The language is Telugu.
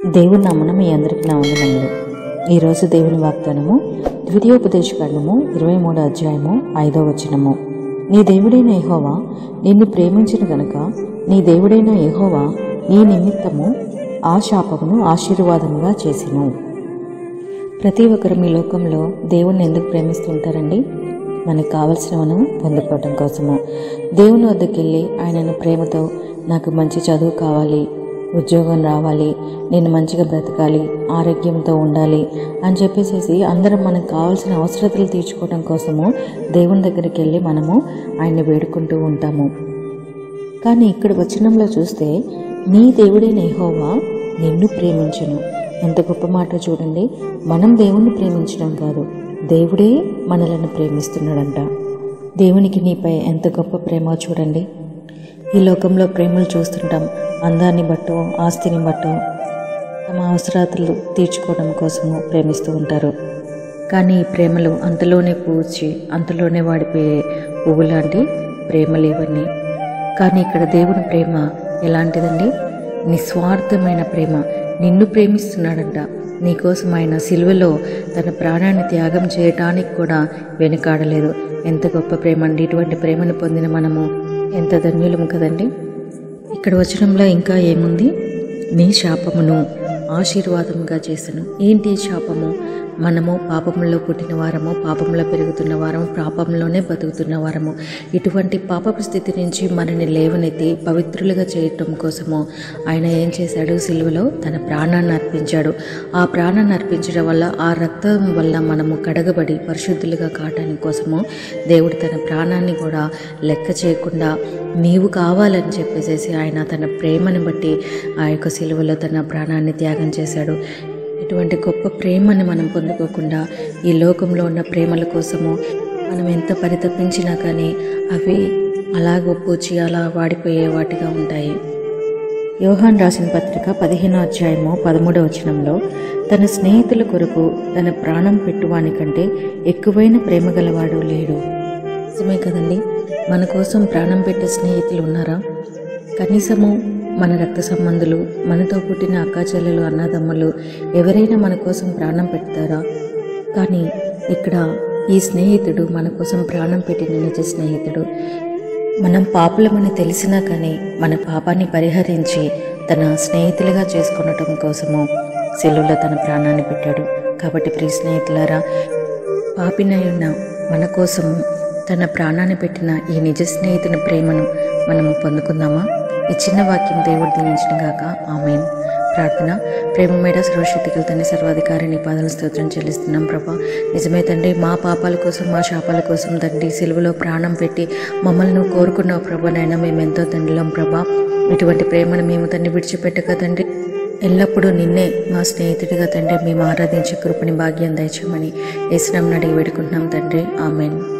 దేవుని నామన మీ అందరికి నా వందనములు ఈరోజు దేవుని వాగ్దానము ద్వితీయోపదేశకాండము ఇరవై మూడో అధ్యాయము ఐదో వచనము నీ దేవుడైన యెహోవా నిన్ను ప్రేమించిన గనుక నీ దేవుడైన యెహోవా నీ నిమిత్తము ఆ శాపమును ఆశీర్వాదముగా చేసిను ప్రతి ఒక్కరు మీ లోకంలో దేవుణ్ణి ఎందుకు ప్రేమిస్తుంటారండి మనకు కావలసినవను పొందుకోవటం కోసము దేవుని వద్దకు వెళ్ళి ఆయనను ప్రేమతో నాకు మంచి చదువు కావాలి ఉద్యోగం రావాలి నేను మంచిగా బ్రతకాలి ఆరోగ్యంతో ఉండాలి అని చెప్పేసి అందరం మనకు కావాల్సిన అవసరతలు తీర్చుకోవడం కోసము దేవుని దగ్గరికి వెళ్ళి మనము ఆయన్ని వేడుకుంటూ ఉంటాము కానీ ఇక్కడ వచనంలో చూస్తే నీ దేవుడైన యెహోవా నిన్ను ప్రేమించను ఎంత గొప్ప మాట చూడండి మనం దేవుణ్ణి ప్రేమించడం కాదు దేవుడే మనలను ప్రేమిస్తున్నాడంట దేవునికి నీపై ఎంత గొప్ప ప్రేమ చూడండి ఈ లోకంలో ప్రేమలు చూస్తుంటాం అందాన్ని బట్టో ఆస్తిని బట్టో తమ అవసరాలు తీర్చుకోవడం కోసము ప్రేమిస్తూ ఉంటారు కానీ ఈ ప్రేమలు అంతలోనే పూచి అంతలోనే వాడిపోయే పువ్వు లాంటి ప్రేమలు ఇవన్నీ కానీ ఇక్కడ దేవుని ప్రేమ ఎలాంటిదండి నిస్వార్థమైన ప్రేమ నిన్ను ప్రేమిస్తున్నాడంట నీకోసం ఆయన సిలువలో తన ప్రాణాన్ని త్యాగం చేయటానికి కూడా వెనుకాడలేదు ఎంత గొప్ప ప్రేమ అండి ఇటువంటి ప్రేమను పొందిన మనము ఎంత ధన్యులము కదండి ఇక్కడ వచనంలో ఇంకా ఏముంది నీ శాపమును ఆశీర్వాదముగా చేసను ఏంటి ఈ శాపము మనము పాపంలో పుట్టిన వారము పాపంలో పెరుగుతున్న వారము పాపంలోనే బతుకుతున్న వారము ఇటువంటి పాపపు స్థితి నుంచి మనని లేవనెత్తి పవిత్రులుగా చేయటం కోసము ఆయన ఏం చేశాడు సిలువలో తన ప్రాణాన్ని అర్పించాడు ఆ ప్రాణాన్ని అర్పించడం వల్ల ఆ రక్తం వల్ల మనము కడగబడి పరిశుద్ధులుగా కావటానికి కోసము దేవుడు తన ప్రాణాన్ని కూడా లెక్క చేయకుండా నీవు కావాలని చెప్పేసి ఆయన తన ప్రేమని బట్టి ఆ యొక్క సిలువలో తన ప్రాణాన్ని త్యాగం చేశాడు ఇటువంటి గొప్ప ప్రేమని మనం పొందుకోకుండా ఈ లోకంలో ఉన్న ప్రేమల కోసము మనం ఎంత పరితపించినా కానీ అవి అలా గొప్పొచ్చి అలా వాడిపోయే వాటిగా ఉంటాయి యోహాన్ రాసిన పత్రిక పదిహేనో అధ్యాయము పదమూడవ వచనంలో తన స్నేహితుల కొరకు తన ప్రాణం పెట్టువాని కంటే ఎక్కువైన ప్రేమ గలవాడు లేడు నిజమే కదండి మన కోసం ప్రాణం పెట్టే స్నేహితులు ఉన్నారా కనీసము మన రక్త సంబంధులు మనతో పుట్టిన అక్కా చెల్లెలు అన్నదమ్ములు ఎవరైనా మన కోసం ప్రాణం పెడతారా కానీ ఇక్కడ ఈ స్నేహితుడు మన కోసం ప్రాణం పెట్టిన నిజ స్నేహితుడు మనం పాపులమని తెలిసినా కానీ మన పాపాన్ని పరిహరించి తన స్నేహితులుగా చేసుకునటం కోసము సెలువులో తన ప్రాణాన్ని పెట్టాడు కాబట్టి ప్రియ స్నేహితులారా పాపినై ఉన్న మన కోసము తన ప్రాణాన్ని పెట్టిన ఈ నిజ స్నేహితుని ప్రేమను మనము పొందుకుందామా ఈ చిన్న వాక్యం దేవుడు దీవించిన గాక ఆమెన్ ప్రార్థన ప్రేమ మేడ సర్వశక్తికల తండ్రి సర్వాధికారిని పాదల స్తోత్రం చెల్లిస్తున్నాం ప్రభా నిజమే తండ్రి మా పాపాల కోసం మా శాపాల కోసం తండ్రి సిలువలో ప్రాణం పెట్టి మమ్మల్ని నువ్వు కోరుకున్నావు ప్రభా నైనా మేము ఎంతో తండ్రిలం ప్రభా ఇటువంటి ప్రేమను మేము తండ్రి విడిచిపెట్టక తండ్రి ఎల్లప్పుడూ నిన్నే మా స్నేహితుడిగా తండ్రి మేము ఆరాధించే కృపని భాగ్యం దయచేయమని ఏసునామని అడిగి వేడుకుంటున్నాం తండ్రి ఆమెన్